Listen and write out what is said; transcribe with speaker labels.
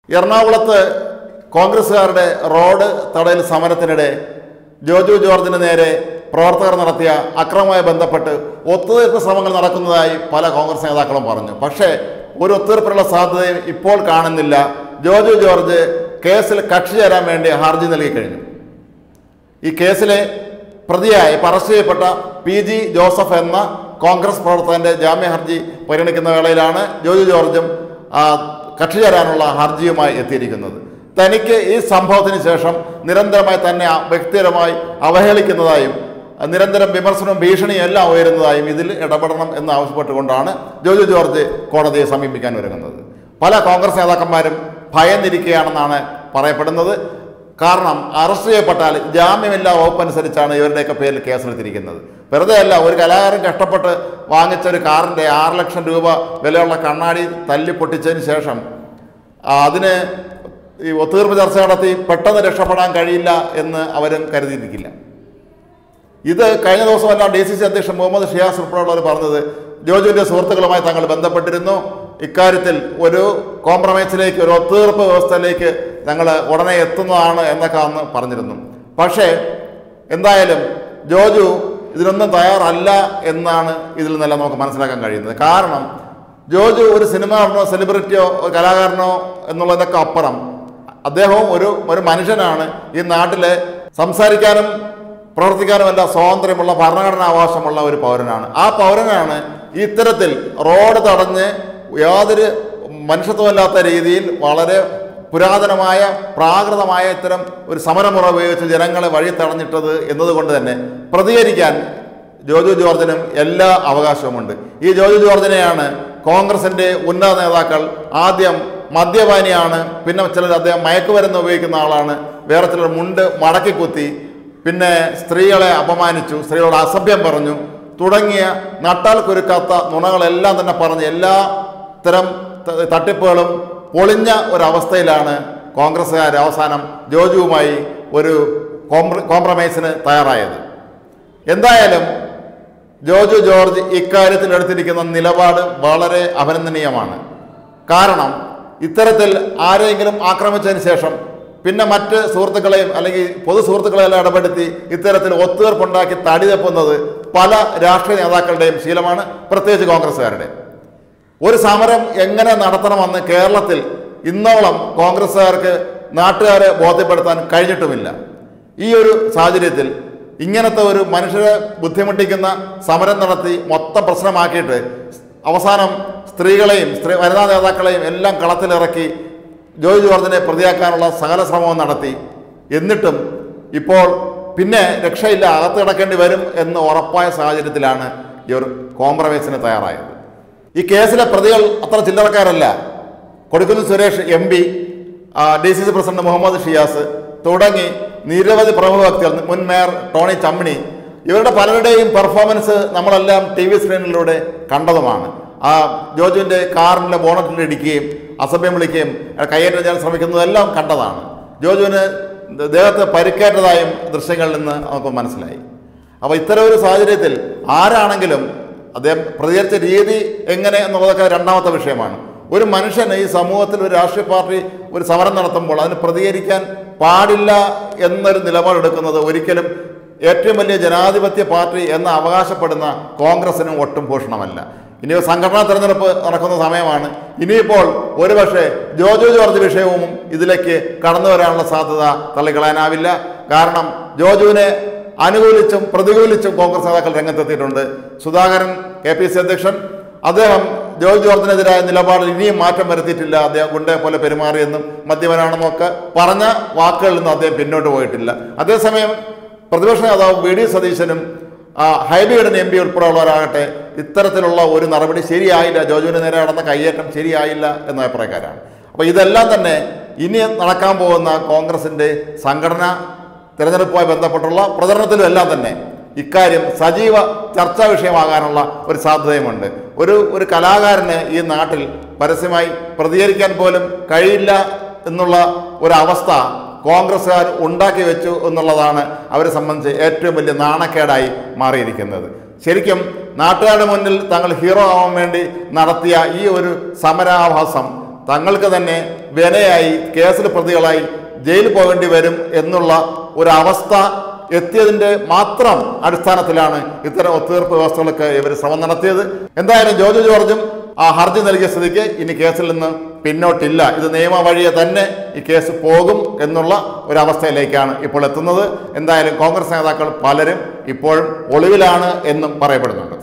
Speaker 1: എറണാകുളത്ത് കോൺഗ്രസ്സുകാരുടെ റോഡ് തടയൽ സമരത്തിനിടെ ജോജു ജോർജിന് നേരെ പ്രവർത്തകർ നടത്തിയ അക്രമവുമായി ബന്ധപ്പെട്ട് ഒത്തുതീർപ്പ് ശ്രമങ്ങൾ നടക്കുന്നതായി പല കോൺഗ്രസ് നേതാക്കളും പറഞ്ഞു പക്ഷേ ഒരു ഒത്തുതീർപ്പിനുള്ള സാധ്യതയും ഇപ്പോൾ കാണുന്നില്ല ജോജു ജോർജ് കേസിൽ കക്ഷി ചേരാൻ വേണ്ടി ഹർജി നൽകി കഴിഞ്ഞു ഈ കേസിലെ പ്രതിയായി ഇപ്പം അറസ്റ്റ് ചെയ്യപ്പെട്ട പി ജി ജോസഫ് എന്ന കോൺഗ്രസ് പ്രവർത്തകന്റെ ജാമ്യ ഹർജി പരിഗണിക്കുന്ന വേളയിലാണ് ജോജു ജോർജും ആ, കക്ഷി ചേരാനുള്ള ഹർജിയുമായി എത്തിയിരിക്കുന്നത് തനിക്ക് ഈ സംഭവത്തിന് ശേഷം നിരന്തരമായി തന്നെ ആ വ്യക്തിപരമായി അവഹേളിക്കുന്നതായും ആ, നിരന്തരം വിമർശനവും ഭീഷണിയും എല്ലാം ഉയരുന്നതായും ഇതിൽ ഇടപെടണം എന്ന് ആവശ്യപ്പെട്ടുകൊണ്ടാണ് ജോജു ജോർജ് കോടതിയെ സമീപിക്കാൻ ഒരുങ്ങുന്നത് പല കോൺഗ്രസ് നേതാക്കന്മാരും ഭയന്നിരിക്കുകയാണെന്നാണ് പറയപ്പെടുന്നത് കാരണം അറസ്റ്റ് ചെയ്യപ്പെട്ടാൽ ജാമ്യമില്ലാ വകുപ്പ് അനുസരിച്ചാണ് ഇവരുടെയൊക്കെ പേരിൽ കേസെടുത്തിരിക്കുന്നത് വെറുതെ അല്ല ഒരു കലാകാരൻ കഷ്ടപ്പെട്ട് വാങ്ങിച്ച ഒരു കാറിൻ്റെ ആറ് ലക്ഷം രൂപ വിലയുള്ള കണ്ണാടി തല്ലി പൊട്ടിച്ചതിന് ശേഷം ആ, അതിന് ഈ ഒത്തീർപ്പ് ചർച്ച നടത്തി പെട്ടെന്ന് രക്ഷപ്പെടാൻ കഴിയില്ല എന്ന് അവരും കരുതിയിരിക്കില്ല ഇത് കഴിഞ്ഞ ദിവസമെല്ലാം ഡി സി സി അധ്യക്ഷൻ മുഹമ്മദ് ഷിയാസ് ഉൾപ്പെടെയുള്ളവർ പറഞ്ഞത് ജോജുവിൻ്റെ സുഹൃത്തുക്കളുമായി തങ്ങൾ ബന്ധപ്പെട്ടിരുന്നു ഇക്കാര്യത്തിൽ ഒരു കോംപ്രമൈസിലേക്ക് ഒരു ഒത്തീർപ്പ് വ്യവസ്ഥയിലേക്ക് ഞങ്ങൾ ഉടനെ എത്തുന്നതാണ് എന്നൊക്കെ അന്ന് പറഞ്ഞിരുന്നു പക്ഷേ എന്തായാലും ജോജു ഇതിനൊന്നും തയ്യാറല്ല എന്നാണ് ഇതിൽ നിന്നെല്ലാം നമുക്ക് മനസ്സിലാക്കാൻ കഴിയുന്നത് കാരണം ജോജു ഒരു സിനിമാറിനോ സെലിബ്രിറ്റിയോ ഒരു കലാകാരനോ എന്നുള്ളതൊക്കെ അപ്പുറം അദ്ദേഹവും ഒരു ഒരു മനുഷ്യനാണ് ഈ നാട്ടിലെ സംസാരിക്കാനും പ്രവർത്തിക്കാനുമല്ല സ്വാതന്ത്ര്യമുള്ള ഭരണഘടനാ അവകാശമുള്ള ഒരു പൗരനാണ് ആ പൗരനാണ് ഇത്തരത്തിൽ റോഡ് തടഞ്ഞ് യാതൊരു മനുഷ്യത്വമില്ലാത്ത രീതിയിൽ വളരെ പുരാതനമായ പ്രാകൃതമായ ഇത്തരം ഒരു സമരമുറ ഉപയോഗിച്ച് ജനങ്ങളെ വഴി തടഞ്ഞിട്ടത് എന്നതുകൊണ്ട് തന്നെ പ്രതികരിക്കാൻ ജോജു ജോർജിനും എല്ലാ അവകാശവുമുണ്ട് ഈ ജോജു ജോർജിനെയാണ് കോൺഗ്രസിന്റെ ഉന്നത നേതാക്കൾ ആദ്യം മദ്യപാനിയാണ് പിന്നെ ചിലർ അദ്ദേഹം മയക്കുമരുന്ന് ഉപയോഗിക്കുന്ന ആളാണ് വേറെ ചിലർ മുണ്ട് മടക്കി കുത്തി പിന്നെ സ്ത്രീകളെ അപമാനിച്ചു സ്ത്രീകളോട് അസഭ്യം പറഞ്ഞു തുടങ്ങിയ നട്ടാൽ കുരുക്കാത്ത നുണകളെല്ലാം തന്നെ പറഞ്ഞ് എല്ലാ തരം ത- തട്ടിപ്പുകളും പൊളിഞ്ഞ ഒരവസ്ഥയിലാണ് കോൺഗ്രസ്സുകാർ അവസാനം ജോജുവുമായി ഒരു കോംപ്ര കോംപ്രമൈസിന് തയ്യാറായത് എന്തായാലും ജോജു ജോർജ് ഇക്കാര്യത്തിൽ എടുത്തിരിക്കുന്ന നിലപാട് വളരെ അഭിനന്ദനീയമാണ് കാരണം ഇത്തരത്തിൽ ആരെങ്കിലും ആക്രമിച്ചതിന് ശേഷം പിന്നെ മറ്റ് സുഹൃത്തുക്കളെയും അല്ലെങ്കിൽ പൊതു സുഹൃത്തുക്കളെല്ലാം ഇടപെടുത്തി ഇത്തരത്തിൽ ഒത്തുതീർപ്പുണ്ടാക്കി തടി തപ്പുന്നത് പല രാഷ്ട്രീയ നേതാക്കളുടെയും ശീലമാണ് പ്രത്യേകിച്ച് കോൺഗ്രസ്സുകാരുടെ ഒരു സമരം എങ്ങനെ നടത്തണമെന്ന് കേരളത്തിൽ ഇന്നോളം കോൺഗ്രസ്സുകാർക്ക് നാട്ടുകാരെ ബോധ്യപ്പെടുത്താൻ കഴിഞ്ഞിട്ടുമില്ല ഈ ഒരു സാഹചര്യത്തിൽ ഇങ്ങനത്തെ ഒരു മനുഷ്യരെ ബുദ്ധിമുട്ടിക്കുന്ന സമരം നടത്തി മൊത്തം പ്രശ്നമാക്കിയിട്ട് അവസാനം സ്ത്രീകളെയും സ്ത്രീ വനിതാ നേതാക്കളെയും എല്ലാം കളത്തിലിറക്കി ജോയ് ജോർജിനെ പ്രതിയാക്കാനുള്ള സകല ശ്രമവും നടത്തി എന്നിട്ടും ഇപ്പോൾ പിന്നെ രക്ഷയില്ല അകത്ത് കിടക്കേണ്ടി വരും എന്ന് ഉറപ്പായ സാഹചര്യത്തിലാണ് ഇവർ കോംപ്രമൈസിന് തയ്യാറായത് ഈ കേസിലെ പ്രതികൾ അത്ര ചില്ലറക്കാരല്ല കൊടുക്കുന്ന Suresh M P D C C president Muhammad Shiyas തുടങ്ങി നിരവധി പ്രമുഖ വ്യക്തികൾ മുൻ മേയർ ടോണി ചമ്മിണി ഇവരുടെ പലരുടെയും പെർഫോമൻസ് നമ്മളെല്ലാം ടി വി സ്ക്രീനിലൂടെ കണ്ടതുമാണ് ആ ജോജുവിൻ്റെ കാറിൻ്റെ ബോണറ്റിൽ ഇടിക്കുകയും അസഭ്യം വിളിക്കുകയും കയ്യേറ്റം ചെയ്യാൻ ശ്രമിക്കുന്നതെല്ലാം കണ്ടതാണ് ജോജുവിന് ദേഹത്ത് പരിക്കേറ്റതായും ദൃശ്യങ്ങളിൽ നിന്ന് നമുക്ക് മനസ്സിലായി അപ്പോൾ ഇത്തരം ഒരു സാഹചര്യത്തിൽ ആരാണെങ്കിലും അദ്ദേഹം പ്രതികരിച്ച രീതി എങ്ങനെ എന്നുള്ളതൊക്കെ രണ്ടാമത്തെ വിഷയമാണ് ഒരു മനുഷ്യന് ഈ സമൂഹത്തിൽ ഒരു രാഷ്ട്രീയ പാർട്ടി ഒരു സമരം നടത്തുമ്പോൾ അതിന് പ്രതികരിക്കാൻ പാടില്ല എന്നൊരു നിലപാടെടുക്കുന്നത് ഒരിക്കലും ഏറ്റവും വലിയ ജനാധിപത്യ പാർട്ടി എന്ന് അവകാശപ്പെടുന്ന കോൺഗ്രസിനും ഒട്ടും ഭൂഷണമല്ല ഇനി സംഘടനാ തെരഞ്ഞെടുപ്പ് നടക്കുന്ന സമയമാണ് ഇനിയിപ്പോൾ ഒരുപക്ഷെ ജോജു ജോർജ് വിഷയവും ഇതിലേക്ക് കടന്നു വരാനുള്ള സാധ്യത തള്ളിക്കളയാനാവില്ല കാരണം ജോജുവിനെ അനുകൂലിച്ചും പ്രതികൂലിച്ചും കോൺഗ്രസ് നേതാക്കൾ രംഗത്തെത്തിയിട്ടുണ്ട് സുധാകരൻ കെ പി സി അധ്യക്ഷൻ അദ്ദേഹം ജോർജ് ജോർജിനെതിരായ നിലപാടിൽ ഇനിയും മാറ്റം വരുത്തിയിട്ടില്ല അദ്ദേഹം ഗുണ്ടയെ പോലെ പെരുമാറിയെന്നും മദ്യപനാണെന്നൊക്കെ പറഞ്ഞ വാക്കുകളിൽ നിന്നും അദ്ദേഹം പിന്നോട്ട് പോയിട്ടില്ല അതേസമയം പ്രതിപക്ഷ നേതാവ് വി ഡി സതീശനും ആ, ഹൈബിയുടെ എം പി ഉൾപ്പെടെയുള്ളവരാകട്ടെ ഇത്തരത്തിലുള്ള ഒരു നടപടി ശരിയായില്ല ജോജുവിന് നേരെ നടന്ന കയ്യേറ്റം ശരിയായില്ല എന്ന അഭിപ്രായക്കാരാണ് അപ്പോൾ ഇതെല്ലാം തന്നെ ഇനി നടക്കാൻ പോകുന്ന കോൺഗ്രസിൻ്റെ സംഘടന തിരഞ്ഞെടുപ്പുമായി ബന്ധപ്പെട്ടുള്ള പ്രചരണത്തിലും എല്ലാം തന്നെ ഇക്കാര്യം സജീവ ചർച്ചാ വിഷയമാകാനുള്ള ഒരു സാധ്യതയുമുണ്ട് ഒരു ഒരു കലാകാരന് ഈ നാട്ടിൽ പരസ്യമായി പ്രതികരിക്കാൻ പോലും കഴിയില്ല എന്നുള്ള ഒരവസ്ഥ കോൺഗ്രസ്സുകാർ ഉണ്ടാക്കി വെച്ചു എന്നുള്ളതാണ് അവരെ സംബന്ധിച്ച് ഏറ്റവും വലിയ നാണക്കേടായി മാറിയിരിക്കുന്നത് ശരിക്കും നാട്ടുകാരുടെ മുന്നിൽ തങ്ങൾ ഹീറോ ആവാൻ വേണ്ടി നടത്തിയ ഈ ഒരു സമരാഭാസം തങ്ങൾക്ക് തന്നെ വിനയായി കേസിൽ പ്രതികളായി ജയിലിൽ പോകേണ്ടി വരും എന്നുള്ള ഒരു അവസ്ഥ എത്തിയതിന്റെ മാത്രം അടിസ്ഥാനത്തിലാണ് ഇത്തരം ഒത്തുതീർപ്പ് വ്യവസ്ഥകൾക്ക് ഇവർ ശ്രമം നടത്തിയത് എന്തായാലും ജോജു ജോർജും ആ ഹർജി നൽകിയ സ്ഥിതിക്ക് ഇനി കേസിൽ നിന്ന് പിന്നോട്ടില്ല ഇത് നിയമ വഴിയെ തന്നെ ഈ കേസ് പോകും എന്നുള്ള ഒരു അവസ്ഥയിലേക്കാണ് ഇപ്പോൾ എത്തുന്നത് എന്തായാലും കോൺഗ്രസ് നേതാക്കൾ പലരും ഇപ്പോഴും ഒളിവിലാണ് എന്നും പറയപ്പെടുന്നുണ്ട്